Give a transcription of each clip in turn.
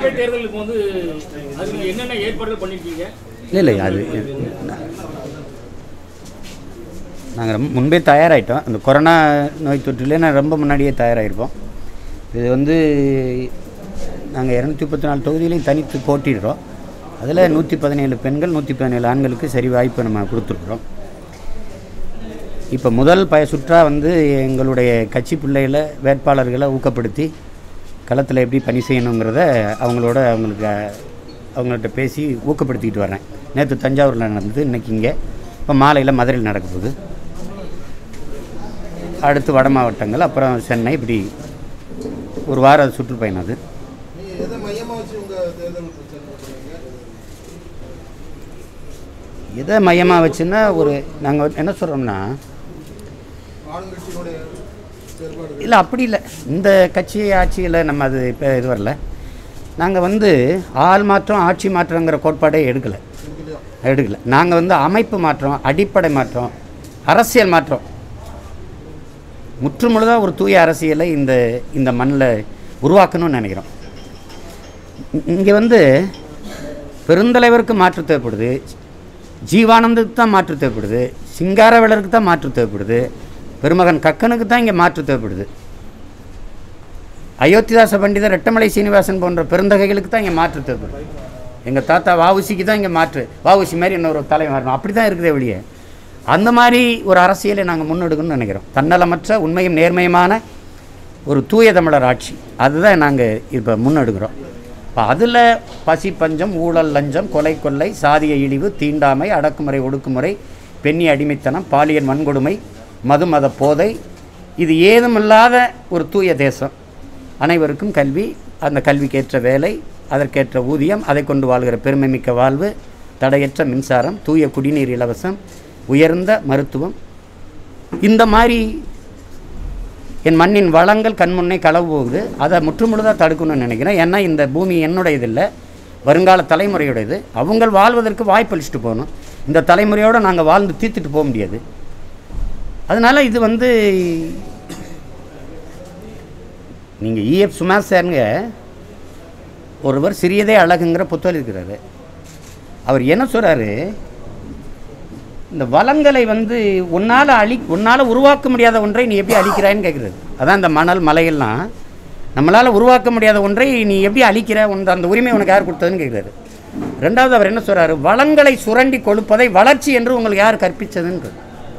மக்கள் தேர்தலுக்கு வந்து அதுக்கு என்னென்ன ஏற்பாடுகள் பண்ணிருக்கீங்க இல்லை இல்லை அது நாங்கள் ரொம்ப முன்பே தயாராகிட்டோம் அந்த கொரோனா நோய் தொற்றுலேயே நான் ரொம்ப முன்னாடியே தயாராகிருப்போம் இது வந்து நாங்கள் இரநூத்தி முப்பத்தி நாலு தொகுதியிலையும் தனித்து போட்டிடுறோம் அதில் நூற்றி பதினேழு பெண்கள் நூற்றி பதினேழு ஆண்களுக்கு சரி வாய்ப்பு நம்ம கொடுத்துருக்குறோம் இப்போ முதல் பய சுற்றா வந்து எங்களுடைய கட்சி பிள்ளைகளை வேட்பாளர்களை ஊக்கப்படுத்தி களத்தில் எப்படி பணி செய்யணுங்கிறத அவங்களோட அவங்களுக்கு அவங்கள்ட்ட பேசி ஊக்கப்படுத்திக்கிட்டு வரேன் நேற்று தஞ்சாவூரில் நடந்தது இன்றைக்கி இங்கே இப்போ மாலையில் மதுரையில் நடக்க போகுது அடுத்து வட மாவட்டங்கள் அப்புறம் சென்னை இப்படி ஒரு வார சுற்றுப்பயணம் அது நீங்க எதை மையமா வச்சு உங்க தேர்தல் பிரச்சாரம் பண்ணுவீங்க எதை மையமாக வச்சுன்னா ஒரு நாங்கள் என்ன சொல்கிறோம்னா ஆளுங்கட்சியினுடைய செயல்பாடுகள் இல்லை அப்படி இல்லை இந்த கட்சி ஆட்சியில் நம்ம அது இப்போ இது வரல நாங்கள் வந்து ஆள் மாற்றம் ஆட்சி மாற்றங்கிற கோட்பாடே எடுக்கலை இருக்குல்லையா எடுக்கல நாங்கள் வந்து அமைப்பு மாற்றம் அடிப்படை மாற்றம் அரசியல் மாற்றம் முற்றுமுழுதாக ஒரு தூய அரசியலை இந்த இந்த மண்ணில் உருவாக்கணும்னு நினைக்கிறோம் இங்கே வந்து பெருந்தலைவருக்கு மாற்று தேவைப்படுது ஜீவானந்துக்கு தான் மாற்று தேவைப்படுது சிங்காரவேலருக்கு தான் மாற்று தேவைப்படுது பெருமகன் கக்கனுக்கு தான் இங்கே மாற்று தேவைப்படுது அயோத்திதாச பண்டிதர் ரெட்டமலை சீனிவாசன் போன்ற பெருந்தகைகளுக்கு தான் இங்கே மாற்று தேவைப்படுது எங்கள் தாத்தா வாவுசிக்கு தான் இங்கே மாற்று வாவுசி மாதிரி இன்னொரு தலைவன் வரணும் அப்படி தான் இருக்குதே வெளியே அந்த மாதிரி ஒரு அரசியலை நாங்கள் முன்னெடுக்கணும்னு நினைக்கிறோம் தன்னலமற்ற உண்மையும் நேர்மையுமான ஒரு தூய தமிழர் ஆட்சி அதுதான் நாங்கள் இப்போ முன்னெடுக்கிறோம் இப்போ அதில் பசி பஞ்சம் ஊழல் லஞ்சம் கொலை கொள்ளை சாதிய இழிவு தீண்டாமை அடக்குமுறை ஒடுக்குமுறை பெண்ணி அடிமைத்தனம் பாலியல் வன்கொடுமை மது மத போதை இது ஏதுமில்லாத ஒரு தூய தேசம் அனைவருக்கும் கல்வி அந்த கல்விக்கேற்ற வேலை அதற்கேற்ற ஊதியம் அதை கொண்டு வாழ்கிற பெருமைமிக்க வாழ்வு தடையற்ற மின்சாரம் தூய குடிநீர் இலவசம் உயர்ந்த மருத்துவம் இந்த மாதிரி என் மண்ணின் வளங்கள் கண்முன்னே களவு போகுது அதை முற்றுமுழுதாக தடுக்கணும்னு நினைக்கிறேன் ஏன்னா இந்த பூமி என்னுடையது இல்லை வருங்கால தலைமுறையுடையது அவங்க வாழ்வதற்கு வாய்ப்பு அளிச்சுட்டு போகணும் இந்த தலைமுறையோடு நாங்கள் வாழ்ந்து தீர்த்துட்டு போக முடியாது அதனால் இது வந்து நீங்கள் இஎஃப் சுமார் சாருங்க ஒருவர் சிறியதே அழகுங்கிற புத்தகம் இருக்கிறாரு அவர் என்ன சொல்கிறாரு இந்த வளங்களை வந்து உன்னால் அழி உன்னால் உருவாக்க முடியாத ஒன்றை நீ எப்படி அழிக்கிறாய்ன்னு கேட்குறது அதான் இந்த மணல் மலையெல்லாம் நம்மளால் உருவாக்க முடியாத ஒன்றை நீ எப்படி அழிக்கிற உன் அந்த உரிமை உனக்கு யார் கொடுத்ததுன்னு கேட்குறாரு ரெண்டாவது அவர் என்ன சொல்கிறாரு வளங்களை சுரண்டி கொழுப்பதை வளர்ச்சி என்று உங்களுக்கு யார் கற்பித்ததுன்னு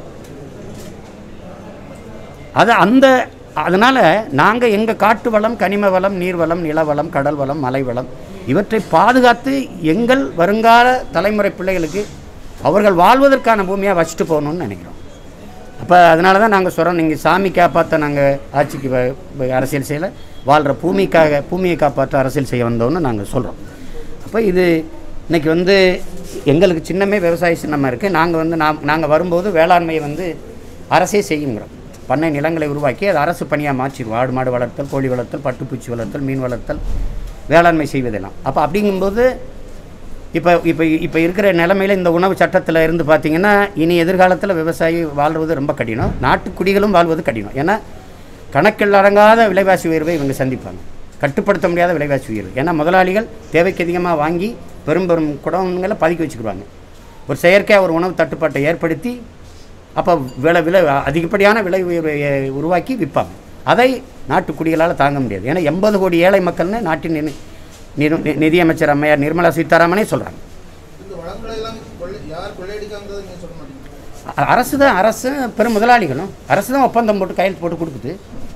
அது அந்த அதனால் நாங்கள் எங்கள் காட்டு வளம் கனிம வளம் நீர் வளம் நில வளம் கடல் வளம் மலை வளம் இவற்றை பாதுகாத்து எங்கள் வருங்கால தலைமுறை பிள்ளைகளுக்கு அவர்கள் வாழ்வதற்கான பூமியாக வச்சுட்டு போகணும்னு நினைக்கிறோம் அப்போ அதனால தான் நாங்கள் சொல்கிறோம் நீங்கள் சாமி காப்பாற்ற நாங்கள் ஆட்சிக்கு வ- வ- அரசியல் செய்யலை வாழ்கிற பூமிக்காக பூமியை காப்பாற்ற அரசியல் செய்ய வந்தோம்னு நாங்கள் சொல்கிறோம் அப்போ இது இன்னைக்கு வந்து எங்களுக்கு சின்னமே விவசாய சின்னமாக இருக்குது நாங்கள் வந்து நாம் நாங்கள் வரும்போது வேளாண்மையை வந்து அரசே செய்யுங்கிறோம் பண்ணை நிலங்களை உருவாக்கி அது அரசு பணியாக மாற்றிடுவோம் ஆடு மாடு வளர்த்தல் கோழி வளர்த்தல் பட்டுப்பூச்சி வளர்த்தல் மீன் வளர்த்தல் வேளாண்மை செய்வதெல்லாம் அப்போ அப்படிங்கும்போது இப்போ இப்போ இப்போ இருக்கிற நிலமையில இந்த உணவு சட்டத்தில் இருந்து பார்த்தீங்கன்னா இனி எதிர்காலத்தில் விவசாயி வாழ்வது ரொம்ப கடினம் நாட்டுக்குடிகளும் வாழ்வது கடினம் ஏன்னா கணக்கில் அடங்காத விலைவாசி உயர்வை இவங்க சந்திப்பாங்க கட்டுப்படுத்த முடியாத விலைவாசி உயர்வு ஏன்னா முதலாளிகள் தேவைக்கு அதிகமாக வாங்கி பெரும் பெரும் குடங்களை பதுக்கி வச்சுக்கிடுவாங்க ஒரு செயற்கையாக ஒரு உணவு தட்டுப்பாட்டை ஏற்படுத்தி அப்போ விலை விலை அதிகப்படியான விலை உயர்வை அஹ், உருவாக்கி விற்பாங்க அதை நாட்டுக்குடிகளால் தாங்க முடியாது ஏன்னா எண்பது கோடி ஏழை மக்கள்னு நாட்டின் நி- நிரு- நி- நிதியமைச்சர் அம்மையார் நிர்மலா சீதாராமனே சொல்கிறாங்க இந்த வளங்களை எல்லாம் கொள்ளை யார் கொள்ளையடிக்காங்கிறத நீங்க சொல்ல மாட்டீங்க அ- அரசு தான் அரசு பெரும் முதலாளிகளும் அரசு தான் ஒப்பந்தம் போட்டு கையெழுத்து போட்டு கொடுக்குது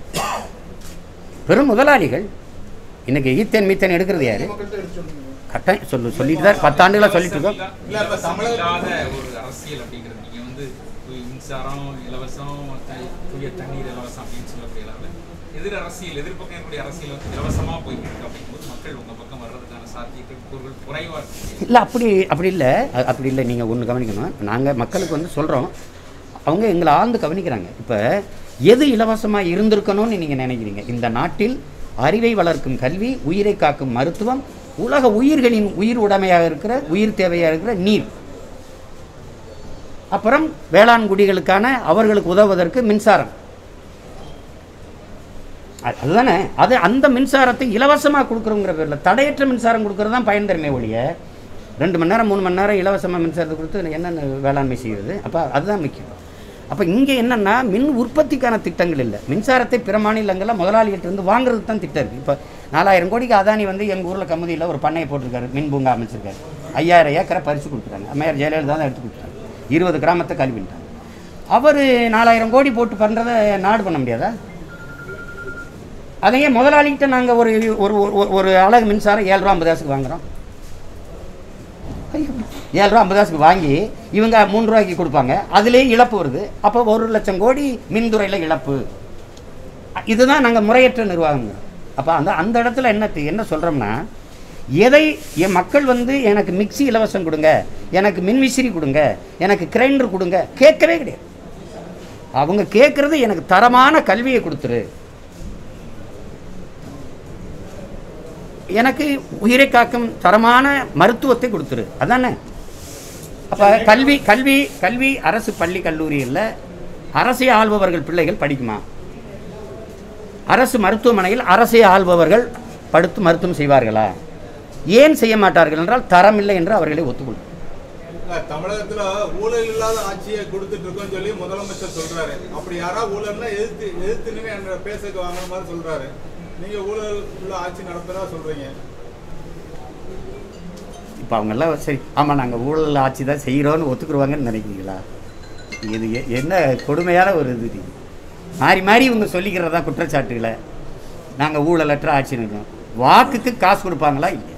பெரும் முதலாளிகள் இன்னைக்கு ஈத்தேன் மீத்தேன் எடுக்கிறது யாரு மக்கள்கிட்ட எடுத்து சொல்லுங்க கட்டாயம் சொல்லு சொல்லிட்டு தான் பத்தாண்டுகளாக சொல்லிட்டு இருக்கோம் இலவசம் இல்லாத ஒரு அரசியல் அப்படிங்கிறது நீங்க வந்து தூய மின்சாரம் இலவசம் த- தூய தண்ணீர் இலவசம் அப்படின்னு சொல்லக்கூடிய அளவில் எதிர் அரசியல் எதிர்பக்கம் இருக்கக்கூடிய அரசியல் வந்து இலவசமா போயிட்டு இருக்கு அப்படிங்கும்போது மக்கள் உங்க பக்கம் வர்றதுக்கான சாத்தியங்கள் கூறுகள் குறைவா இருக்கு இல்லை அப்படி அப்படி இல்லை அ- அப்படி இல்லை நீங்கள் ஒன்று கவனிக்கணும் நாங்கள் மக்களுக்கு வந்து சொல்கிறோம் அவங்க எங்களை ஆழ்ந்து கவனிக்கிறாங்க இப்போ எது இலவசமாக இருந்திருக்கணும்னு நீங்கள் நினைக்கிறீங்க இந்த நாட்டில் அறிவை வளர்க்கும் கல்வி உயிரை காக்கும் மருத்துவம் உலக உயிர்களின் உயிர் உடைமையாக இருக்கிற உயிர் தேவையாக இருக்கிற நீர் அப்புறம் வேளாண் குடிகளுக்கான அவர்களுக்கு உதவுவதற்கு மின்சாரம் அது- அதுதானே அது அந்த மின்சாரத்தை இலவசமாக கொடுக்குறோங்கிற பேரில் தடையற்ற மின்சாரம் கொடுக்கறது தான் பயன் தருமே ஒழிய ரெண்டு மணி நேரம் மூணு மணி நேரம் இலவசமாக மின்சாரத்தை கொடுத்து என்னென்ன வேளாண்மை செய்கிறது அப்போ அதுதான் முக்கியம் அப்போ இங்கே என்னென்னா மின் உற்பத்திக்கான திட்டங்கள் இல்லை மின்சாரத்தை பிற மாநிலங்களில் முதலாளிகிட்ட இருந்து வாங்குறதுக்கு தான் திட்டம் இருக்குது இப்போ நாலாயிரம் கோடிக்கு அதானி வந்து எங்கள் ஊரில் கமுதியில் ஒரு பண்ணையை போட்டிருக்காரு மின் பூங்கா அமைச்சிருக்காரு ஐயாயிரம் ஏக்கரை பறித்து கொடுத்துட்டாங்க அம்மையார் ஜெயலலிதா தான் எடுத்து கொடுத்தாங்க இருபது கிராமத்தை கல்விட்டாங்க அவர் நாலாயிரம் கோடி போட்டு பண்ணுறதை நாடு பண்ண முடியாதா அதையே முதலாளிகிட்ட நாங்கள் ஒரு ஒரு ஒரு- ஒரு அழகு மின்சாரம் ஏழு ரூபா ஐம்பது காசுக்கு வாங்குறோம் ஐயோ, ஏழு ரூபா ஐம்பது காசுக்கு வாங்கி இவங்க மூணு ரூபாய்க்கு கொடுப்பாங்க அதுலேயே இழப்பு வருது அப்போ ஒரு லட்சம் கோடி மின்துறையில் இழப்பு இதுதான் நாங்கள் முறையற்ற நிர்வாகங்க அப்போ அந்த அந்த இடத்துல என்ன என்ன சொல்கிறோம்னா எதை என் மக்கள் வந்து எனக்கு மிக்ஸி இலவசம் கொடுங்க எனக்கு மின்விசிறி கொடுங்க எனக்கு கிரைண்டர் கொடுங்க கேட்கவே கிடையாது அவங்க கேட்குறது எனக்கு தரமான கல்வியை கொடுத்துரு எனக்கு உயிரை காக்கும் தரமான மருத்துவத்தை கொடுத்துரு அதானே அப்போ கல்வி கல்வி கல்வி அரசு பள்ளி கல்லூரியில் அரசை ஆள்பவர்கள் பிள்ளைகள் படிக்குமா அரசு மருத்துவமனையில் அரசை ஆள்பவர்கள் படுத்து மருத்துவம் செய்வார்களா ஏன் செய்ய மாட்டார்கள் என்றால் தரமில்லை என்று அவர்களை ஒத்துக்கொள்ளும் தமிழகத்துல ஊழல் இல்லாத ஆட்சியை கொடுத்துட்டு இருக்கோம்னு சொல்லி முதலமைச்சர் சொல்றாரு அப்படி யாரா ஊழல்னா எதிர்த்து எதிர்த்துன்னு என்ற பேசுக்கு வாங்குற மாதிரி சொல்றாரு நீங்க ஊழல் உள்ள ஆட்சி நடத்துறதா சொல்றீங்க இப்போ அவங்கெல்லாம் சரி ஆமாம் நாங்கள் ஊழல் ஆட்சி தான் செய்கிறோன்னு ஒத்துக்குருவாங்கன்னு நினைக்கிறீங்களா இது எ- என்ன கொடுமையான ஒரு இது இது. மாறி மாறி இவங்க சொல்லிக்கிறதா குற்றச்சாட்டுகளை நாங்கள் ஊழலற்ற ஆட்சி நிற்கிறோம் வாக்குக்கு காசு கொடுப்பாங்களா இல்லையா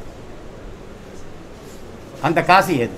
அந்த காசு ஏது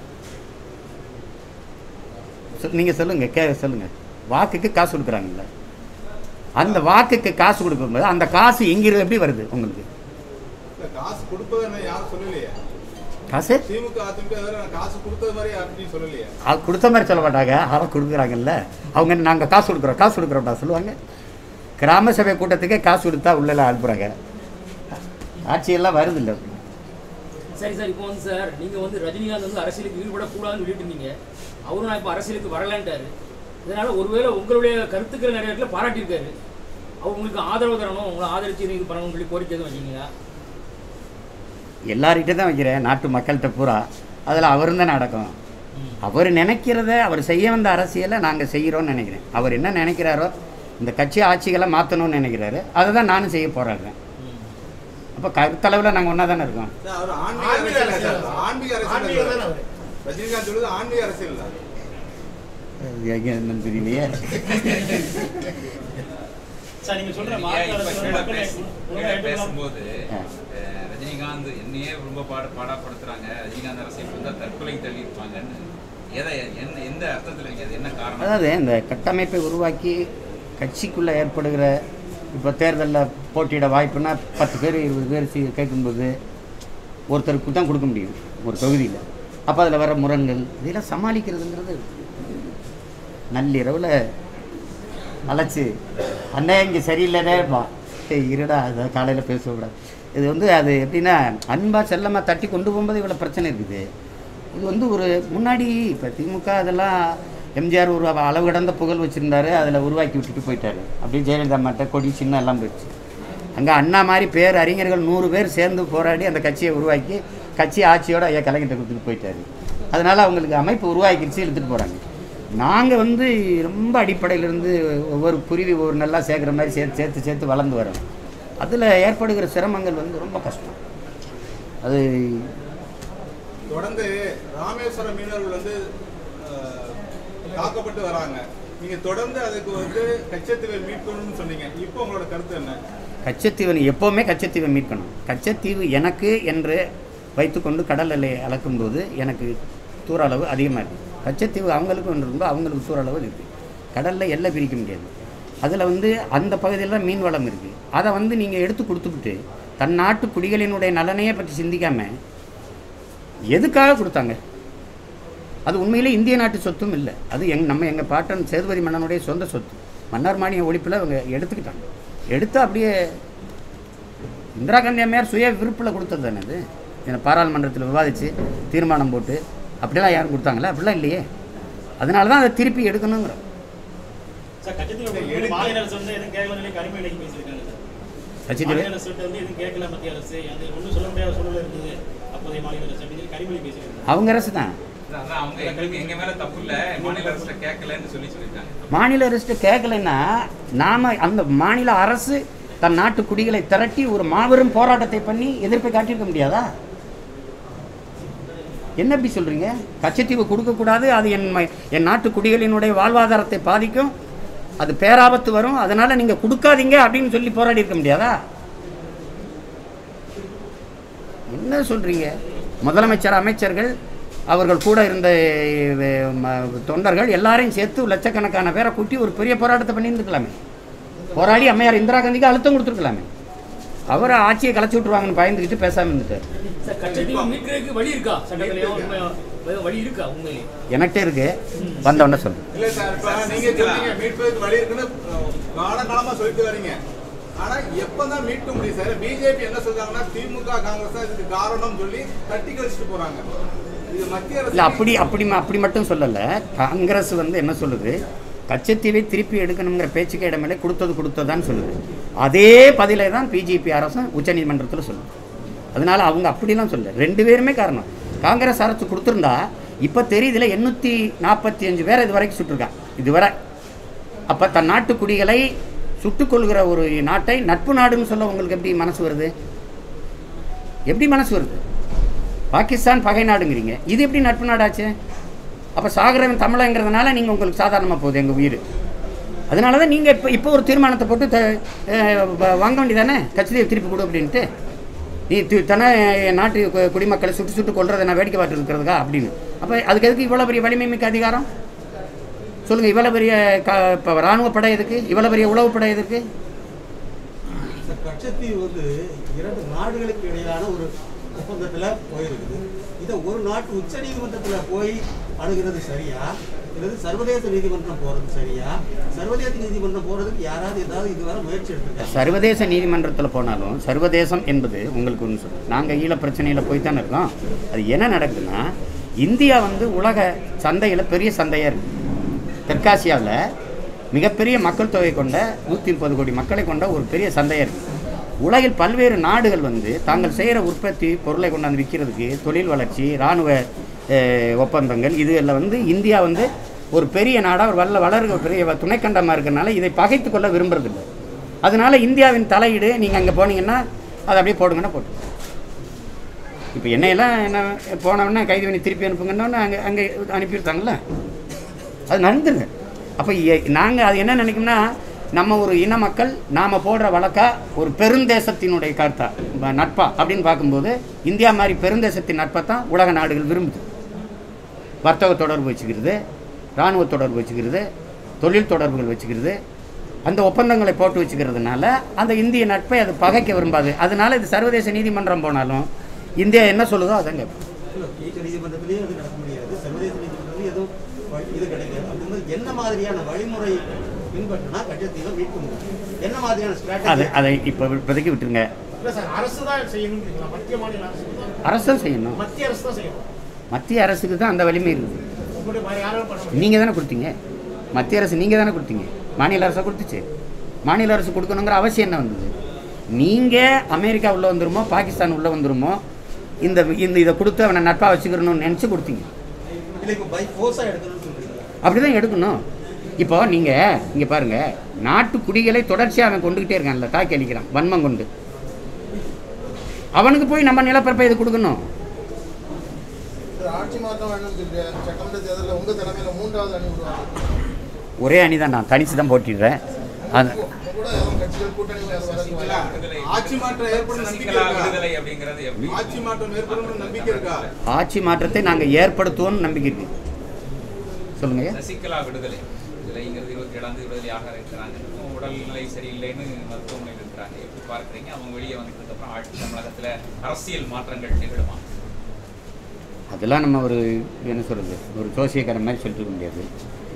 நீங்கள் சொல்லுங்கள் கே சொல்லுங்கள் வாக்குக்கு காசு கொடுக்குறாங்கல்ல அந்த வாக்குக்கு காசு கொடுக்கும்போது அந்த காசு எங்கிருந்து எப்படி வருது உங்களுக்கு இல்ல காசு கொடுப்பதை யாரும் சொல்லலையே காசு திமுக அதிமுக இதுவரை காசு கொடுத்தது மாதிரி யார்கிட்டயும் சொல்லலையே அது கொடுத்த மாதிரி சொல்ல மாட்டாங்க அதை கொடுக்குறாங்கல்ல அவங்க நாங்கள் காசு கொடுக்குறோம் காசு கொடுக்குறோம்டா சொல்லுவாங்க கிராம சபை கூட்டத்துக்கே காசு கொடுத்தா உள்ள அனுப்புகிறாங்க ஆட்சியெல்லாம் வருது இல்லை சரி சார் இப்போ வந்து சார் நீங்க வந்து ரஜினிகாந்த் வந்து அரசியலுக்கு ஈடுபடக்கூடாதுன்னு சொல்லிட்டு இருந்தீங்க அவரும் நான் இப்போ அரசியலுக்கு வரலான்ட்டாரு இதனால ஒருவேளை உங்களுடைய கருத்துக்கள் நிறைய இடத்துல பாராட்டியிருக்காரு அவர் உங்களுக்கு ஆதரவு தரணும் உங்களை ஆதரிச்சு இது பண்ணணும்னு சொல்லி கோரிக்கை எதுவும் வச்சீங்களா எல்லார்கிட்ட தான் வைக்கிறேன் நாட்டு மக்கள்கிட்ட பூரா அதில் அவரும் தான் நடக்கும் அவர் நினைக்கிறத அவர் செய்ய வந்த அரசியலை நாங்கள் செய்கிறோம்னு நினைக்கிறேன் அவர் என்ன நினைக்கிறாரோ இந்த கட்சி ஆட்சிகளை மாற்றணும்னு நினைக்கிறாரு அதை தான் நானும் செய்ய போராடுறேன் அப்போ கருத்தளவில் நாங்கள் ஒன்றா தானே இருக்கோம் சார், அவர் ஆன்மீக அரசியல் இல்ல சார். ஆன்மீக அரசியல் இல்ல சார். ரஜினிகாந்த் சொல்லுது ஆன்மீக அரசியல் இல்ல அது எங்க என்னன்னு தெரியலையே சார் நீங்க சொல்ற நீங்க மாற்று இப்ப அரசு கீழே மக்களை பேச- ஒழுங்கா கீழே எடுத்துக்கலாம். பேசும்போது ஆ. அஹ், ரஜினிகாந்த் என்னையே ரொம்ப பாடு பாடாப்படுத்துறாங்க ரஜினிகாந்த் அரசியல் வந்தா தற்கொலை தள்ளி இருப்பாங்கன்னு எதை என்ன எந்த அர்த்தத்தில் நீங்க அது என்ன காரணம் அதாவது இந்த கட்டமைப்பை உருவாக்கி கட்சிக்குள்ளே ஏற்படுகிற இப்போ தேர்தலில் போட்டியிட வாய்ப்புனா பத்து பேர் இருபது பேர் சி கேட்கும்போது ஒருத்தருக்கு தான் கொடுக்க முடியும் ஒரு தொகுதியில் அப்போ அதில் வர முரண்கள் இதெல்லாம் சமாளிக்கிறதுங்கிறது நள்ளிரவில் அழைச்சி அண்ணே இங்கே சரியில்லைனே வா ஏய் இருடா அதை காலையில் பேசக்கூடாது இது வந்து அது எப்படின்னா அன்பா செல்லமாக தட்டி கொண்டு போகும்போது இவ்வளோ பிரச்சனை இருக்குது இது வந்து ஒரு முன்னாடி இப்போ திமுக அதெல்லாம் எம்ஜிஆர் ஒரு அளவு கடந்த புகழ் வச்சுருந்தாரு அதில் உருவாக்கி விட்டுட்டு போயிட்டாரு அப்படியே ஜெயலலிதா மாட்ட கொடி சின்ன எல்லாம் போயிடுச்சு அங்கே அண்ணா மாதிரி பேர் அறிஞர்கள் நூறு பேர் சேர்ந்து போராடி அந்த கட்சியை உருவாக்கி கட்சி ஆட்சியோட ஐயா கலைஞர்கிட்ட கொடுத்துட்டு போயிட்டாரு அதனால் அவங்களுக்கு அமைப்பு உருவாக்கிடுச்சு இழுத்துட்டு போகிறாங்க நாங்கள் வந்து ரொம்ப அடிப்படையிலேருந்து ஒவ்வொரு குருவி ஒவ்வொரு நல்லா சேர்க்குற மாதிரி சேர்த்து சேர்த்து சேர்த்து வளர்ந்து வரோம் அதில் ஏற்படுகிற சிரமங்கள் வந்து ரொம்ப கஷ்டம் அது தொடர்ந்து ராமேஸ்வரம் மீனவர்கள் வந்து அஹ், தாக்கப்பட்டு வராங்க நீங்க தொடர்ந்து அதுக்கு வந்து கச்சத்தீவை மீட்கணும்னு சொன்னீங்க இப்போ உங்களோட கருத்து என்ன கச்சத்தீவன் எப்போவுமே கச்சத்தீவை மீட்கணும் கச்சத்தீவு எனக்கு என்று வைத்துக்கொண்டு கடல் எல்லையை அளக்கும்போது எனக்கு தூர அளவு அதிகமாக இருக்குது கச்சத்தீவு அவங்களுக்கும் ஒன்று இருக்கும்போது அவங்களுக்கு தூர அளவு இருக்குது கடலில் எல்லை பிரிக்க முடியாது அதில் வந்து அந்த பகுதியில் மீன் வளம் இருக்குது அதை வந்து நீங்கள் எடுத்து கொடுத்துக்கிட்டு தன் நாட்டு குடிகளினுடைய நலனையே பற்றி சிந்திக்காமல் எதுக்காக கொடுத்தாங்க அது உண்மையிலே இந்திய நாட்டு சொத்தும் இல்லை அது எங் நம்ம எங்கள் பாட்டன் சேதுபதி மன்னனுடைய சொந்த சொத்து மன்னார் மானிய ஒழிப்பில் அவங்க எடுத்துக்கிட்டாங்க எடுத்து அப்படியே இந்திரா காந்தி அம்மையார் சுய விருப்பில் கொடுத்தது தானே அது இந்த பாராளுமன்றத்தில் விவாதித்து தீர்மானம் போட்டு அப்படிலாம் யாரும் கொடுத்தாங்களா அப்படிலாம் இல்லையே அதனால தான் அதை திருப்பி எடுக்கணுங்கிறோம் சார் கட்சத்தில் மாநில அரசு வந்து எதுவும் கேட்கலாம் சொல்லி கனிமொழி இன்னைக்கு பேசியிருக்காங்க சார் சச்சிதேவி மாநில அரசு வந்து எதுவும் கேட்கல மத்திய அரசு அது ஒன்றும் சொல்ல முடியாத சூழ்நிலை இருக்குது அப்போதைய மாநில அரசு அப்படின்னு சொல்லி கனிமொழி பேசியிருக்காங்க அவங்க அரசு தான் அதான் அவங்க எங்களுக்கு எங்க மேல தப்பு இல்ல மாநில அரசுல கேட்கலன்னு சொல்லி சொல்லியிருக்காங்க மாநில அரசு கேட்கலைன்னா நாம அந்த மாநில அரசு தன் நாட்டு குடிகளை திரட்டி ஒரு மாபெரும் போராட்டத்தை பண்ணி எதிர்ப்பை காட்டியிருக்க முடியாதா என்ன இப்படி சொல்றீங்க கச்சத்தீவு கொடுக்கக்கூடாது அது என் ம- என் நாட்டு குடிகளினுடைய வாழ்வாதாரத்தை பாதிக்கும் அது பேராபத்து வரும் அதனால நீங்க கொடுக்காதீங்க அப்படின்னு சொல்லி போராடி இருக்க முடியாதா என்ன சொல்றீங்க முதலமைச்சர் அமைச்சர்கள் அவர்கள் கூட இருந்த அஹ், ம- தொண்டர்கள் எல்லாரையும் சேர்த்து லட்சக்கணக்கான பேரை கூட்டி ஒரு பெரிய போராட்டத்தை பண்ணியிருந்துக்கலாமே போராடி அம்மையார் இந்திரா காந்திக்கு அழுத்தம் கொடுத்துருக்கலாமே அவரை ஆட்சியை கலைச்சி விட்டுருவாங்கன்னு பயந்துக்கிட்டு பேசாமல் இருந்துட்டார் சார் கச்சத்தீவு மீட்கிறதுக்கு வழி இருக்கா சட்டத்திலேயோ உண்மை- வழி இருக்கா உண்மையிலே எனக்கிட்டே இருக்கு வந்தவொடனே சொல்லு இல்ல சார் இப்ப நீங்க சொன்னீங்க மீட்பதற்கு வழி இருக்குன்னு அஹ், காலகாலமா சொல்லிட்டு வரீங்க ஆனா எப்பதான் மீட்க முடியும் சார் பிஜேபி என்ன சொல்றாங்கன்னா திமுக காங்கிரஸ் தான் இதுக்கு காரணம் சொல்லி தட்டி கழிச்சிட்டு போறாங்க இது மத்திய அரசு இல்லை அப்படி அப்படி ம- அப்படி மட்டும் சொல்லலை காங்கிரஸ் வந்து என்ன சொல்லுது கச்சத்தீவை திருப்பி எடுக்கணுங்கிற பேச்சுக்கு இடமில்லை கொடுத்தது கொடுத்ததான்னு சொல்லுது அதே பதிலை தான் பிஜேபி அரசும் உச்சநீதிமன்றத்தில் சொல்லுது அதனால அவங்க அப்படிலாம் சொல்ல ரெண்டு பேருமே காரணம் காங்கிரஸ் அரசு கொடுத்துருந்தா இப்போ தெரியுதுல எண்ணூற்றி நாற்பத்தி அஞ்சு பேரை இது வரைக்கும் சுட்டிருக்கான் இதுவரை அப்போ தன் நாட்டு குடிகளை சுட்டுக்கொள்கிற ஒரு நாட்டை நட்பு நாடுன்னு சொல்ல உங்களுக்கு எப்படி மனசு வருது எப்படி மனசு வருது பாகிஸ்தான் பகை நாடுங்கிறீங்க இது எப்படி நட்பு நாடாச்சு அப்போ சாகரவன் தமிழங்கிறதுனால நீங்கள் உங்களுக்கு சாதாரணமாக போகுது எங்கள் உயிர் அதனால தான் நீங்கள் இப்போ இப்போ ஒரு தீர்மானத்தை போட்டு த அஹ் வ- வாங்க வேண்டியதானே கட்சியை திருப்பி கொடு அப்படின்ட்டு நீ தி- தானே என் நாட்டு கு- குடிமக்களை சுட்டு சுட்டு கொள்றதை நான் வேடிக்கை பார்த்து இருக்கிறதுக்கா அப்படின்னு அப்போ அதுக்கு எதுக்கு இவ்வளோ பெரிய வலிமை மிக்க அதிகாரம் சொல்லுங்கள் இவ்வளோ பெரிய க இப்போ இராணுவ படை எதுக்கு இவ்வளோ பெரிய உளவு படை எதுக்கு இந்த கட்சத்தீவு வந்து இரண்டு நாடுகளுக்கு இடையிலான ஒரு ஒப்பந்தத்தில் போயிருக்குது இதை ஒரு நாட்டு உச்ச நீதிமன்றத்தில் போய் அணுகிறது சரியா அல்லது சர்வதேச நீதிமன்றம் போகிறது சரியா சர்வதேச நீதிமன்றம் போகிறதுக்கு யாராவது ஏதாவது இதுவரை முயற்சி எடுத்திருக்காங்க சர்வதேச நீதிமன்றத்தில் போனாலும் சர்வதேசம் என்பது உங்களுக்கு ஒன்று சொல்லுங்கள் நாங்கள் ஈழ பிரச்சனையில் போய் தானே இருக்கோம் அது என்ன நடக்குதுன்னா இந்தியா வந்து உலக சந்தையில் பெரிய சந்தையாக இருக்குது தெற்காசியாவில் மிகப்பெரிய மக்கள் தொகை கொண்ட நூற்றி முப்பது கோடி மக்களை கொண்ட ஒரு பெரிய சந்தையாக இருக்குது உலகில் பல்வேறு நாடுகள் வந்து தாங்கள் செய்கிற உற்பத்தி பொருளை கொண்டாந்து விற்கிறதுக்கு தொழில் வளர்ச்சி இராணுவ அஹ், ஒப்பந்தங்கள் இது எல்லாம் வந்து இந்தியா வந்து ஒரு பெரிய நாடாக ஒரு வல்ல வளர்கிற பெரிய துணைக்கண்டமாக இருக்கிறனால இதை பகைத்து கொள்ள விரும்புறதில்லை அதனால இந்தியாவின் தலையீடு நீங்கள் அங்கே போனீங்கன்னா அதை அப்படியே போடுங்கன்னா போட்டு இப்போ என்னையெல்லாம் என்ன போனவொடனே கைது பண்ணி திருப்பி அனுப்புங்கன்னா அங்கே அங்கே அனுப்பியிருக்காங்களே அது நடந்துருங்க அப்போ நாங்கள் அது என்ன நினைக்கோம்னா நம்ம ஒரு இன மக்கள் நாம் போடுற வழக்கா ஒரு பெருந்தேசத்தினுடைய கருத்தா ப- நட்பா அப்படின்னு பார்க்கும்போது இந்தியா மாதிரி பெருந்தேசத்தின் நட்பை தான் உலக நாடுகள் விரும்புது வர்த்தக தொடர்பு வச்சுக்கிறது இராணுவ தொடர்பு வச்சுக்கிறது தொழில் தொடர்புகள் வச்சுக்கிறது அந்த ஒப்பந்தங்களை போட்டு வச்சுக்கிறதுனால அந்த இந்திய நட்பை அது பகைக்க விரும்பாது அதனால இது சர்வதேச நீதிமன்றம் போனாலும் இந்தியா என்ன சொல்லுதோ அதான் கேட்போம் இல்லை, உச்ச நீதிமன்றத்திலேயே அது நடக்க முடியாது சர்வதேச நீதிமன்றத்திலேயும் எதுவும் வழி- இது கிடைக்காது அப்படிங்கும்போது என்ன மாதிரியான வழிமுறை பின்பற்றினா கட்சத்தீவை மீட்க முடியும் என்ன மாதிரியான அது ஸ்ட்ராட்டஜி அதை இப்போ இப்போதைக்கு விட்டுருங்க இல்லை சார் அரசு தான் செய்யணும்னு மத்திய மாநில அரசு தான் அரசும் செய்யணும் மத்திய அரசு தான் செய்யணும் மத்திய அரசுக்கு தான் அந்த வலிமை இருக்குது உங்களுடைய வேறு யாரும் பண்ண முடியாது நீங்கள் தானே கொடுத்தீங்க மத்திய அரசு நீங்கள் தானே கொடுத்தீங்க மாநில அரசை கொடுத்துச்சு மாநில அரசு கொடுக்கணுங்கிற அவசியம் என்ன வந்தது நீங்கள் அமெரிக்கா உள்ளே வந்துருமோ பாகிஸ்தான் உள்ளே வந்துருமோ இந்த இந்த இதை கொடுத்து அவனை நட்பாக வச்சுக்கிறணும்னு நினச்சி கொடுத்தீங்க இல்லை இப்போ பை ஃபோர்ஸாக எடுக்கணும்னு சொல்றீங்க அப்படி தான் எடுக்கணும் இப்போ நீங்கள் இங்கே பாருங்கள் நாட்டு குடிகளை தொடர்ச்சியாக அவன் கொண்டுக்கிட்டே இருக்கான்ல தாக்கி அளிக்கிறான் வன்மம் கொண்டு அவனுக்கு போய் நம்ம நிலப்பரப்பை இது கொடுக்கணும் சார், ஆட்சி மாற்றம் வேணும்னு சொல்லிட்டு சட்டமன்ற தேர்தலில் உங்க தலைமையில மூன்றாவது அணி உருவாங்க ஒரே அணி தான் நான் தனித்து தான் போட்டிடுறேன் அது உங்க கூட எதுவும் கட்சிகள் கூட்டணி வரதுக்கு சசிகலா, வாய்ப்பு ஆட்சி மாற்றம் ஏற்படும் நம்பிக்கை சசிகலா இருக்கா விடுதலை அப்படிங்கிறது எப்படி ஆட்சி மாற்றம் ஏற்படும் நம்பிக்கை இருக்கா ஆட்சி மாற்றத்தை நாங்கள் ஏற்படுத்துவோம்னு நம்பிக்கை இருக்கு சொல்லுங்க சசிகலா விடுதலை விடுதலைங்கிறது இருபத்தி ஏழாம் தேதி விடுதலையாக இருக்கிறாங்க இன்னும் உடல்நிலை சரியில்லைன்னு மருத்துவமனையில் இருக்கிறாங்க எப்படி பார்க்குறீங்க அவங்க வெளியே வந்ததுக்கு அப்புறம் ஆட்சி தமிழகத்துல அரசியல் மாற்றங்கள் நிகழுமா அதெல்லாம் நம்ம ஒரு என்ன சொல்கிறது ஒரு ஜோசியக்காரன் மாதிரி சொல்லிட்டு இருக்க முடியாது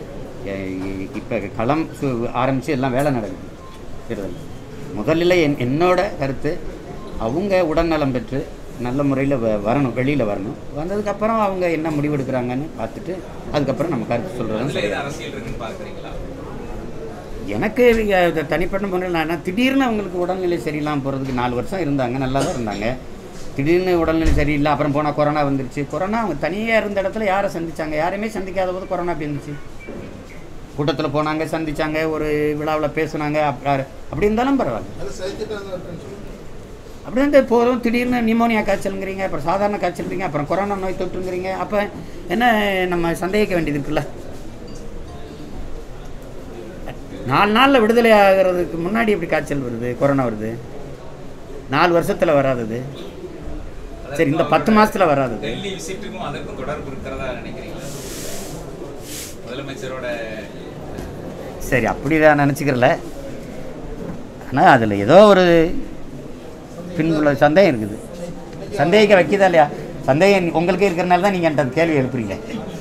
இப்போ களம் சு ஆரம்பித்து எல்லாம் வேலை நடக்குது தேர்தல் முதல்ல என் என்னோட கருத்து அவங்க உடல்நலம் பெற்று நல்ல முறையில் வ வரணும் வெளியில் வரணும் வந்ததுக்கப்புறம் அவங்க என்ன முடிவெடுக்கிறாங்கன்னு பார்த்துட்டு அதுக்கப்புறம் நம்ம கருத்து சொல்கிறது அதுல எது அரசியல் இருக்குன்னு பார்க்குறீங்களா எனக்கு அஹ், தனிப்பட்ட முறையில் நான் என்ன, திடீர்னு அவங்களுக்கு உடல்நிலை சரியில்லாமல் போகிறதுக்கு நாலு வருஷம் இருந்தாங்க நல்லா தான் இருந்தாங்க திடீர்னு உடல்நிலை சரியில்லை அப்புறம் போனால் கொரோனா வந்துருச்சு கொரோனா அவங்க தனியாக இருந்த இடத்துல யாரை சந்திச்சாங்க யாரையுமே சந்திக்காத போது கொரோனா அப்படி இருந்துச்சு கூட்டத்தில் போனாங்க சந்திச்சாங்க ஒரு விழாவில் பேசுனாங்க அப்ப- அப்படி இருந்தாலும் பரவாயில்ல அது சைக்கிட்ட இருக்குன்னு சொல்லி அப்படி வந்து போதும் திடீர்னு நிமோனியா காய்ச்சலுங்கிறீங்க அப்புறம் சாதாரண காய்ச்சலுங்கிறீங்க அப்புறம் கொரோனா நோய் தொற்றுங்கிறீங்க அப்போ என்ன நம்ம சந்தேகிக்க வேண்டியது இருக்குல்ல நாலு நாளில் விடுதலை ஆகிறதுக்கு முன்னாடி எப்படி காய்ச்சல் வருது கொரோனா வருது நாலு வருஷத்தில் வராதது சரி இந்த பத்து மாசத்துல வராதது டெல்லி விசிட்டுக்கும் அதற்கும் தொடர்பு இருக்கிறதா நினைக்கிறீங்களா முதலமைச்சரோட சரி அப்படி தான் நினச்சிக்கிறல ஆனால் அதில் ஏதோ ஒரு பின்புல சந்தேகம் இருக்குது சந்தேகிக்க வைக்கிதா இல்லையா சந்தேகம் உங்களுக்கே இருக்கிறனால தான் நீங்கள் என்கிட்ட கேள்வி எழுப்புறீங்க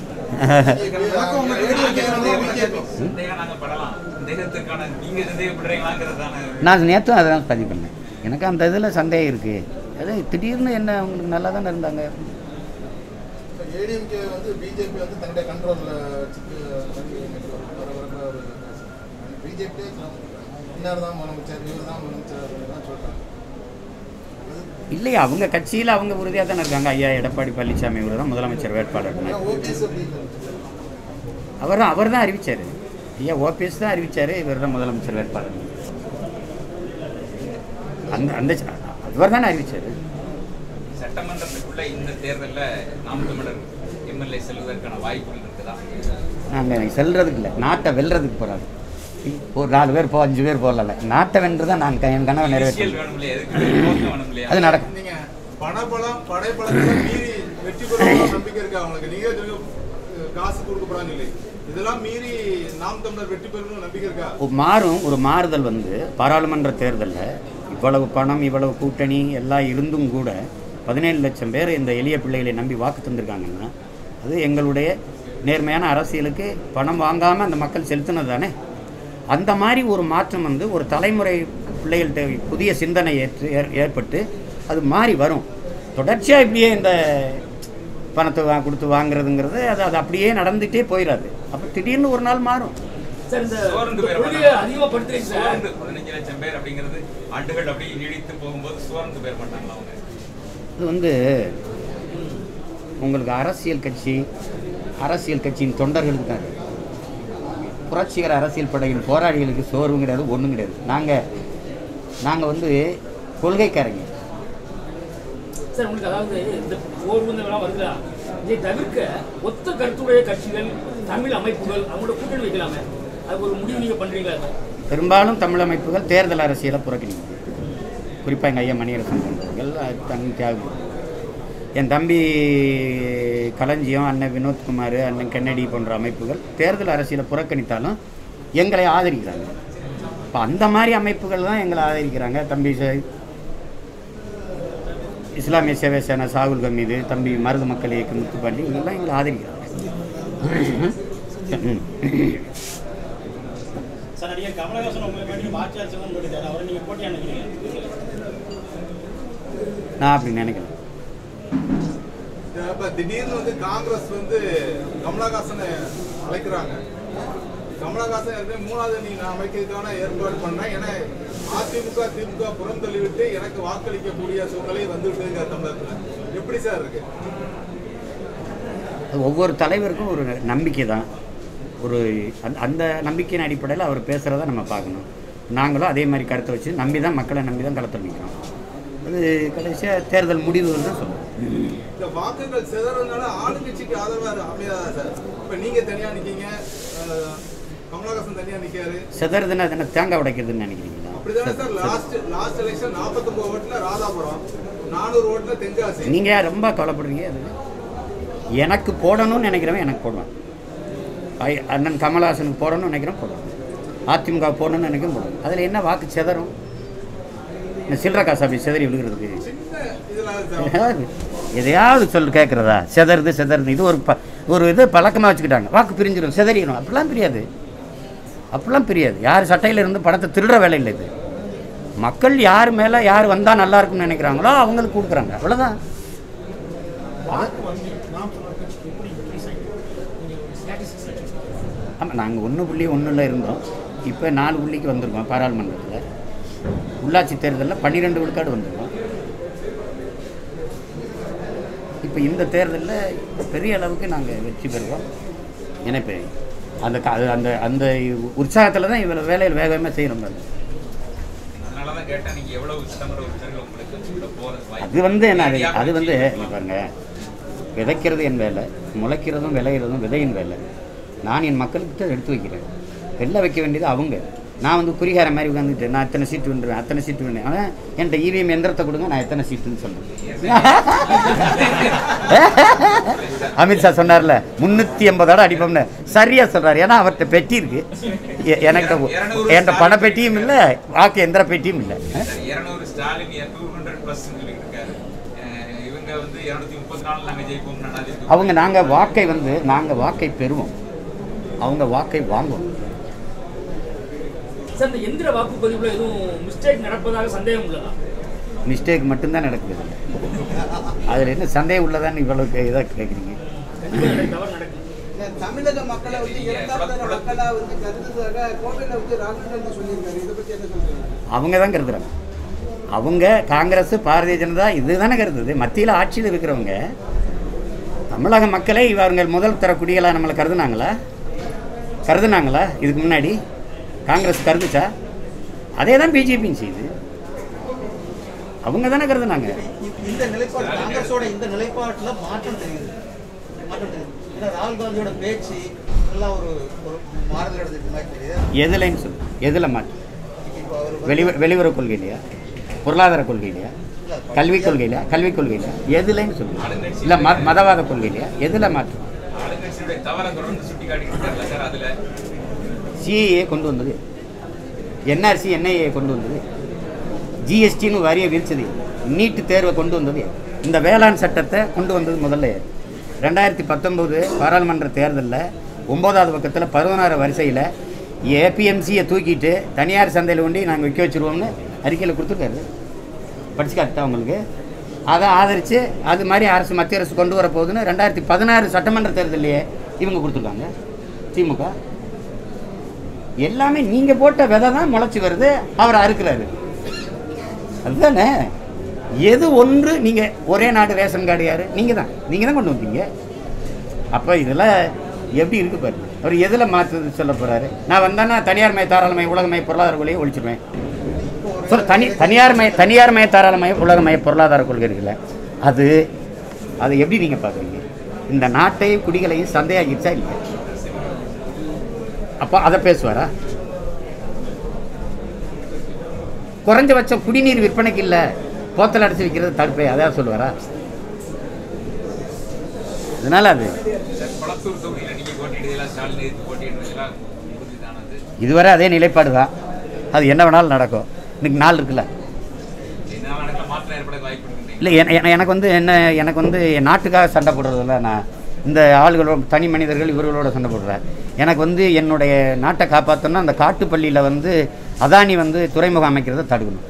சந்தேகம் நாங்க படலாம் சந்தேகத்துக்கான நீங்க சந்தேகப்படுறீங்களாங்கிறது தானே நான் நேற்றும் அதை தான் பதிவு பண்ணேன் எனக்கு அந்த இதில் சந்தேகம் இருக்குது அது திடீர்னு என்ன உங்களுக்கு நல்லா தானே இருந்தாங்க ஏடிஎம்கே வந்து பிஜேபி வந்து தன்னுடைய கண்ட்ரோலில் வச்சுட்டு வர வர ஒரு பிஜேபி இன்னார் தான் முதலமைச்சர் இவர் தான் முதலமைச்சர் அப்படின்னு தான் சொல்கிறாங்க இல்லையா அவங்க கட்சியில் அவங்க உறுதியாக தானே இருக்காங்க ஐயா எடப்பாடி பழனிசாமி இவர் தான் முதலமைச்சர் வேட்பாளர்னு ஓபிஎஸ் அப்படி இல்லை அவர் தான் அவர் தான் அறிவிச்சார் ஐயா ஓபிஎஸ் தான் அறிவிச்சார் இவர் தான் முதலமைச்சர் வேட்பாளர் அந்த அந்த அவர் தானே அறிவிச்சார் சட்டமன்றத்துக்குள்ள இந்த தேர்தல்ல நாம் தமிழர் எம்எல்ஏ செல்வதற்கான வாய்ப்புகள் இருக்குதா நாங்கள் செல்றதுக்கு இல்லை நாட்டை வெல்றதுக்கு போகிறாரு ஒரு நாலு பேர் போ அஞ்சு பேர் போகல நாட்டை வென்று தான் நாங்கள் என் கனவை அரசியல் நிறைவேற்றோம் வேணும் இல்லையா எதுக்கு நோக்கம் வேணும் இல்லையா அது நடக்கும் நீங்க பணபலம் படைபலத்தை மீறி வெற்றி பெறும் நம்பிக்கை இருக்கா உங்களுக்கு நீங்க சொல்லுங்க, அஹ், காசு கொடுக்க போறாங்க இல்லை இதெல்லாம் மீறி நாம் தமிழர் வெற்றி பெறணும் நம்பிக்கை இருக்கா ஒரு மாறும் ஒரு மாறுதல் வந்து பாராளுமன்ற தேர்தலில் இவ்வளவு பணம் இவ்வளவு கூட்டணி எல்லாம் இருந்தும் கூட பதினேழு லட்சம் பேர் இந்த எளிய பிள்ளைகளை நம்பி வாக்கு தந்திருக்காங்கன்னா அது எங்களுடைய நேர்மையான அரசியலுக்கு பணம் வாங்காமல் அந்த மக்கள் செலுத்தினது தானே அந்த மாதிரி ஒரு மாற்றம் வந்து ஒரு தலைமுறை பிள்ளைகள்கிட்ட புதிய சிந்தனை ஏற்று ஏற்- ஏற்பட்டு அது மாறி வரும் தொடர்ச்சியாக இப்படியே இந்த பணத்தை வா கொடுத்து வாங்குறதுங்கிறது அது அது அப்படியே நடந்துகிட்டே போயிடாது அப்போ திடீர்னு ஒரு நாள் மாறும் சார் இந்த சோர்ந்து இந்த போயிட கொள்கையை மாட்டாங்க. அதிகமா படுத்துறீங்க சார் சோர்ந்து பதினஞ்சு லட்சம் பேர் அப்படிங்கிறது ஆண்டுகள் அப்படியே நீடித்து போகும்போது சோர்ந்து போயிட மாட்டாங்களா அவங்க இது வந்து உங்களுக்கு அரசியல் கட்சி அரசியல் கட்சியின் தொண்டர்களுக்கு தான் இருக்கு. புரட்சிகர அரசியல் படையின் போராளிகளுக்கு சோர்வும் கிடையாது ஒன்றும் கிடையாது நாங்கள் நாங்கள் வந்து கொள்கைக்காரங்க சார் உங்களுக்கு அதாவது இந்த போர் எல்லாம் வருதா இதை தவிர்க்க ஒத்த கருத்துடைய கட்சிகள் தமிழ் அமைப்புகள் அவங்களோட கூட்டணி வைக்கலாமே அது ஒரு முடிவு நீங்க பண்றீங்களா சார் பெரும்பாலும் தமிழ் அமைப்புகள் தேர்தல் அரசியலை புறக்கணிக்கும் குறிப்பாக எங்கள் ஐயா மணியரசன் போன்றவர்கள் அது தன் தியாகம் என் தம்பி களஞ்சியம் அண்ணன் வினோத்குமார் அண்ணன் கென்னடி போன்ற அமைப்புகள் தேர்தல் அரசியலை புறக்கணித்தாலும் எங்களை ஆதரிக்கிறாங்க இப்போ அந்த மாதிரி அமைப்புகள் தான் எங்களை ஆதரிக்கிறாங்க தம்பி ச- இஸ்லாமிய சேவை சேனா சாகுல் கமீது தம்பி மருது மக்கள் இயக்கம் முத்துப்பாண்டி இவங்கெல்லாம் எங்களை ஆதரிக்கிறாங்க ம். சார் நடிகர் கமலஹாசன் உங்களுக்கு வேண்டி வாட்சியார் சிவன் போட்டுட்டாரு அவரை நீங்க போட்டியா நினைக்கிறீங்க நான் அப்படி நினைக்கல இப்ப திடீர்னு வந்து காங்கிரஸ் வந்து கமலஹாசனை அழைக்கிறாங்க கமலஹாசன் ஏற்கனவே மூணாவது நீ நான் அமைக்கிறதுக்கான ஏற்பாடு பண்ணேன் ஏன்னா அதிமுக திமுக புறம் தள்ளிவிட்டு எனக்கு வாக்களிக்கக்கூடிய சூழ்நிலை வந்துவிட்டுங்க தமிழகத்துல எப்படி சார் இருக்கு அது ஒவ்வொரு தலைவருக்கும் ஒரு நம்பிக்கை தான் ஒரு அந்த அந்த நம்பிக்கையின் அடிப்படையில் அவர் பேசுகிறத நம்ம பார்க்கணும் நாங்களும் அதே மாதிரி கருத்தை வச்சு நம்பி தான் மக்களை நம்பி தான் களத்தில் நிற்கிறோம் அது கடைசியாக தேர்தல் முடிவுகள் தான் சொல்லுவோம் இந்த வாக்குகள் சிதறதுனால ஆளுங்கட்சிக்கு ஆதரவா அமையாதா சார் இப்ப நீங்க தனியா நிக்கீங்க அஹ், கமலஹாசன் தனியா நிக்காரு சிதறதுன்னா அது என்ன தேங்காய் உடைக்கிறதுன்னு நினைக்கிறீங்களா அப்படிதானே சார் லாஸ்ட் லாஸ்ட் எலெக்ஷன் 49 ஓட்டுல ராதாபுரம் நானூறு ஓட்டுல தென்காசி நீங்கள் ஏன் ரொம்ப கவலைப்படுறீங்க அது எனக்கு போடணும்னு நினைக்கிறவன் எனக்கு போடுவான் ஐ- அண்ணன் கமலஹாசனுக்கு போடணும்னு நினைக்கிறேன் போடுவான் அதிமுக போடணும்னு நினைக்கிறேன் போடுவான் அதில் என்ன வாக்கு சிதறும் இந்த சில்லற காசு அப்படி சிதறி விழுகிறதுக்கு சின்ன இதுல சார் எதையாவது எதையாவது சொல்லு கேட்குறதா செதறுது செதறுது இது ஒரு ப ஒரு இது பழக்கமாக வச்சுக்கிட்டாங்க வாக்கு பிரிஞ்சிடும் செதறிடும் அப்படிலாம் பிரியாது அப்படிலாம் பிரியாது யார் சட்டையில் இருந்து பணத்தை திருடுற வேலை இல்லை இது மக்கள் யார் மேலே யார் வந்தால் நல்லா இருக்கும்னு நினைக்கிறாங்களோ அவங்களுக்கு கொடுக்குறாங்க அவ்வளோதான் ஆமாம் நாங்கள் ஒன்று புள்ளி ஒன்றில் இருந்தோம் இப்போ நாலு புள்ளிக்கு வந்திருக்கோம் பாராளுமன்றத்தில் உள்ளாட்சி தேர்தலில் பன்னிரெண்டு விழுக்காடு வந்திருக்கோம் இப்போ இந்த தேர்தலில் பெரிய அளவுக்கு நாங்கள் வெற்றி பெறுவோம் எனக்கு அந்த க- அது அந்த அந்த உற்சாகத்தில் தான் இவ்வளோ வேலையில் வேகமாக செய்கிறோம் பாருங்க. அதனால தான் கேட்டேன் நீங்க எவ்வளவு சிதம்பர உறுப்பினர்கள் உங்களுக்கு உள்ள போற வாய்ப்பு அது வந்து என்ன அது அது வந்து இங்க பாருங்க விதைக்கிறது என் வேலை முளைக்கிறதும் விளையிறதும் விதையின் வேலை நான் என் மக்களுக்கிட்ட எடுத்து வைக்கிறேன் வெளில வைக்க வேண்டியது அவங்க நான் வந்து குறிகார மாதிரி உட்காந்துட்டு நான் எத்தனை சீட்டு வந்துடுவேன் அத்தனை சீட்டு வேணும் ஆனால் என்கிட்ட இவிஎம் எந்திரத்தை கொடுங்க நான் எத்தனை சீட்டுன்னு சொல்கிறேன் அமித்ஷா சொன்னார்ல முந்நூற்றி எண்பதோட அடிப்போம்னு சரியா சொல்றாரு ஏன்னா அவர்கிட்ட பெட்டி இருக்கு எ- எனக்கு என்கிட்ட பண பெட்டியும் இல்லை வாக்கு எந்திர பெட்டியும் இல்லை இருநூறு ஸ்டாலின் டூ ஹண்ட்ரட் பிளஸ் சொல்லிட்டு இருக்காரு அஹ் இவங்க வந்து இருநூத்தி முப்பத்தி நாலு நாங்க ஜெயிப்போம் அதிமுக அவங்க நாங்கள் வாக்கை வந்து நாங்கள் வாக்கை பெறுவோம் அவங்க வாக்கை வாங்குவோம் சார் இந்த எந்திர வாக்குப்பதிவுல எதுவும் மிஸ்டேக் நடப்பதாக சந்தேகம் உள்ளதா மிஸ்டேக் மட்டும்தான் நடக்குது அதில் என்ன சந்தேகம் உள்ளதான்னு இவ்வளவு இதாக கேட்குறீங்க கண்டிப்பா தவறு நடக்குது இந்த தமிழக மக்களை வந்து இரண்டாம் தர மக்களா வந்து கருதுறதாக கோவையில் வந்து ராகுல் காந்தி சொல்லியிருக்காரு இதை பத்தி என்ன சொல்றீங்க அவங்க தான் கருதுறாங்க அவங்க காங்கிரஸ் பாரதிய ஜனதா இதுதானே கருதுது மத்தியில் ஆட்சியில் இருக்கிறவங்க தமிழக மக்களை இவர்கள் முதல் தர குடிகளாக நம்மளை கருதுனாங்களா கருதுனாங்களா இதுக்கு முன்னாடி காங்கிரஸ் கருதுச்சா அதே தான் பிஜேபியும் செய்யுது அவங்க தானே கருதுனாங்க இ- இந்த நிலைப்பாடு காங்கிரஸோட இந்த நிலைப்பாட்டுல மாற்றம் தெரியுது மாற்றம் தெரியுது ஏன்னா ராகுல் காந்தியோட பேச்சு எல்லாம் ஒரு ஒரு மாறுதல் அடைஞ்சிருக்கு மாதிரி தெரியுது எதுலைன்னு சொல்லு எதில் மாற்று இப்போ அவர் வந்து- வெளி வெளியுறவு கொள்கையிலையா பொருளாதார கொள்கையிலையா கல்விக் கொள்கையிலையா கல்விக் கொள்கையிலையா எதுலைன்னு சொல்லு இல்லை ம மதவாத கொள்கையிலையா எதில் மாற்று ஆளுங்கட்சியுடைய தவறை தொடர்ந்து சுட்டி காட்டிட்டு இருக்காருல்ல சார் அதுல சிஏஏ கொண்டு வந்தது என்ஆர்சி என்ஐஏ கொண்டு வந்தது ஜிஎஸ்டின்னு வரிய விரிச்சது நீட்டு தேர்வை கொண்டு வந்தது இந்த வேளாண் சட்டத்தை கொண்டு வந்தது முதல்ல ரெண்டாயிரத்தி பத்தொம்போது பாராளுமன்ற தேர்தலில் ஒம்போதாவது பக்கத்தில் பதினோராறு வரிசையில் ஏபிஎம்சியை தூக்கிட்டு தனியார் சந்தையில் கொண்டு நாங்கள் விற்க வச்சுருவோம்னு அறிக்கையில் கொடுத்துருக்காரு படிச்சு காட்டா உங்களுக்கு அதை ஆதரித்து அது மாதிரி அரசு மத்திய அரசு கொண்டு வர போகுதுன்னு ரெண்டாயிரத்தி பதினாறு சட்டமன்ற தேர்தலையே இவங்க கொடுத்துருக்காங்க திமுக எல்லாமே நீங்க போட்ட விதை தான் முளைச்சி வருது அவர் அறுக்கிறாரு அதுதானே எது ஒன்று நீங்க ஒரே நாடு ரேஷன் கார்டு யாரு நீங்க தான் நீங்க தான் கொண்டு வந்தீங்க அப்ப இதெல்லாம் எப்படி இருக்கு பாருங்க அவர் எதுல மாற்று சொல்ல போறாரு நான் வந்தானா தனியார் மய தாராளமய உலகமய பொருளாதார கொள்கையை ஒழிச்சிருவேன் சொல்ல தனி தனியார் மய தனியார் மய தாராளமய உலகமய பொருளாதார கொள்கை இருக்குல்ல அது அதை எப்படி நீங்க பாக்குறீங்க இந்த நாட்டையும் குடிகளையும் சந்தையாகிடுச்சா இல்லையா அப்போ அதை பேசுவாரா குறைஞ்சபட்சம் குடிநீர் விற்பனைக்கு இல்லை போத்தல் அடைச்சி விற்கிறது தடுப்பை அதான் சொல்லுவாரா அதனால அது சார் குளத்தூர் தொகுதியில நீங்க போட்டியிடுதெல்லாம் ஸ்டாலின் எதிர்த்து போட்டியிடுறதெல்லாம் உறுதிதானது இதுவரை அதே நிலைப்பாடு தான் அது என்ன வேணாலும் நடக்கும் இன்னைக்கு நாள் இருக்குல்ல என்ன நடக்க மாற்றம் ஏற்பட வாய்ப்பு இருக்குன்றீங்க இல்லை என- என- எனக்கு வந்து என்ன எனக்கு வந்து என் நாட்டுக்காக சண்டை போடுறதில்ல நான் இந்த ஆளுகளோட தனி மனிதர்கள் இவர்களோட சண்டை போடுறேன் எனக்கு வந்து என்னுடைய நாட்டை காப்பாற்றணும்னா அந்த காட்டுப்பள்ளியில் வந்து அதானி வந்து துறைமுகம் அமைக்கிறத தடுக்கணும்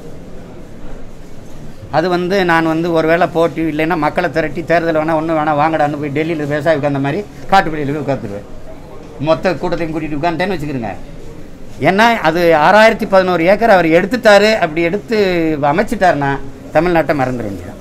அது வந்து நான் வந்து ஒரு வேளை போட்டி இல்லைன்னா மக்களை திரட்டி தேர்தல் வேணால் ஒன்றும் வேணாம் வாங்கடான்னு போய் டெல்லியில் விவசாயி உட்காந்த மாதிரி காட்டுப்பள்ளியில் போய் உட்காந்துருவேன் மொத்த கூட்டத்தையும் கூட்டிகிட்டு உட்காந்துட்டேன்னு வச்சுக்கிறேங்க ஏன்னா அது ஆறாயிரத்தி பதினோரு ஏக்கர் அவர் எடுத்துட்டாரு அப்படி எடுத்து அமைச்சிட்டாருன்னா தமிழ்நாட்டை மறந்துட வேண்டியதான்